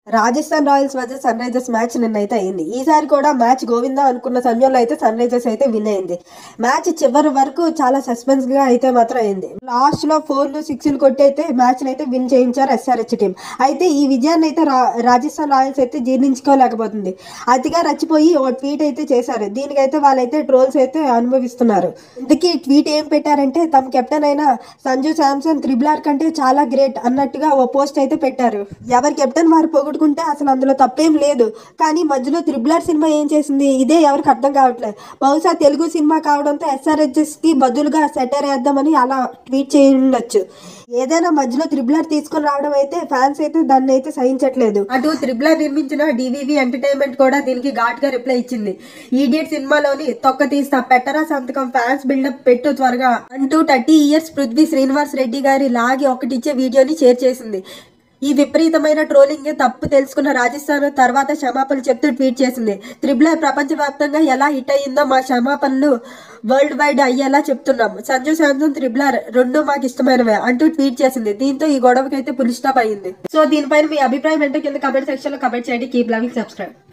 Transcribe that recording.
Rajasthan Royals మధ్య Sunrisers match నిన్నైతే అయింది ఈసారి కూడా మ్యాచ్ గోవిందా అనుకున్న సమయంలో అయితే సన్ రైజర్స్ అయితే విన్ అయింది మ్యాచ్ చివరి వరకు చాలా సస్పెన్స్ గా అయితే మాత్రం అయింది లాస్ట్ లో ఫోర్లు సిక్స్లు కొట్టి అయితే మ్యాచ్ అయితే విన్ చేయించారు ఎస్ఆర్హెచ్ టీం అయితే ఈ విజయాన్ని అయితే రా- రాజస్థాన్ రాయల్స్ అయితే జీర్ణించుకోలేకపోతుంది అతిగా రచ్చిపోయి ఓ ట్వీట్ అయితే చేశారు దీనికైతే వాళ్ళైతే ట్రోల్స్ అయితే అనుభవిస్తున్నారు ఇందుకీ ట్వీట్ ఏం పెట్టారంటే తమ కెప్టెన్ అయిన సంజు శాంసన్ త్రిబులార్ కంటే చాలా గ్రేట్ అన్నట్టుగా ఓ పోస్ట్ అయితే పెట్టారు ఎవరి కెప్టెన్ వారు పొగుడుకుంటే అసలు అందులో తప్పేం లేదు కానీ మధ్యలో త్రిబులార్ సినిమా ఏం చేసింది ఇదే ఎవరికి అర్థం కావట్లేదు బహుశా తెలుగు సినిమా కావడంతో ఎస్ఆర్హెచ్ఎస్ కి బదులుగా సెటర్ వేద్దామని అలా ట్వీట్ చేయండొచ్చు ఏదైనా మధ్యలో త్రిబులార్ తీసుకొని రావడం అయితే ఫ్యాన్స్ అయితే దాన్ని అయితే సహించట్లేదు అటు త్రిబులార్ నిర్మించిన డివివి ఎంటర్టైన్మెంట్ కూడా దీనికి ఘాట్ గా రిప్లై ఇచ్చింది ఈడియట్ సినిమాలోని తొక్క తీస్తా పెట్టరా సంతకం ఫ్యాన్స్ బిల్డప్ పెట్టు త్వరగా అంటూ థర్టీ ఇయర్స్ పృథ్వీ శ్రీనివాస్ రెడ్డి గారి లాగి ఒకటిచ్చే వీడియోని షేర్ చేసింది ఈ విపరీతమైన ట్రోలింగ్ తప్పు తెలుసుకున్న రాజస్థాన్ తర్వాత క్షమాపణలు చెప్తూ ట్వీట్ చేసింది త్రిబుల్ ప్రపంచవ్యాప్తంగా ఎలా హిట్ అయ్యిందో మా క్షమాపణలు వరల్డ్ వైడ్ అయ్యేలా చెప్తున్నాం సంజు శాంసన్ త్రిబులర్ రెండు మాకు ఇష్టమైనవే అంటూ ట్వీట్ చేసింది దీంతో ఈ గొడవకైతే పులి స్టాప్ అయ్యింది సో దీనిపైన మీ అభిప్రాయం ఏంటో కింద కమెంట్ సెక్షన్ లో కమెంట్ చేయండి కీప్ లవింగ్ సబ్స్క్రైబ్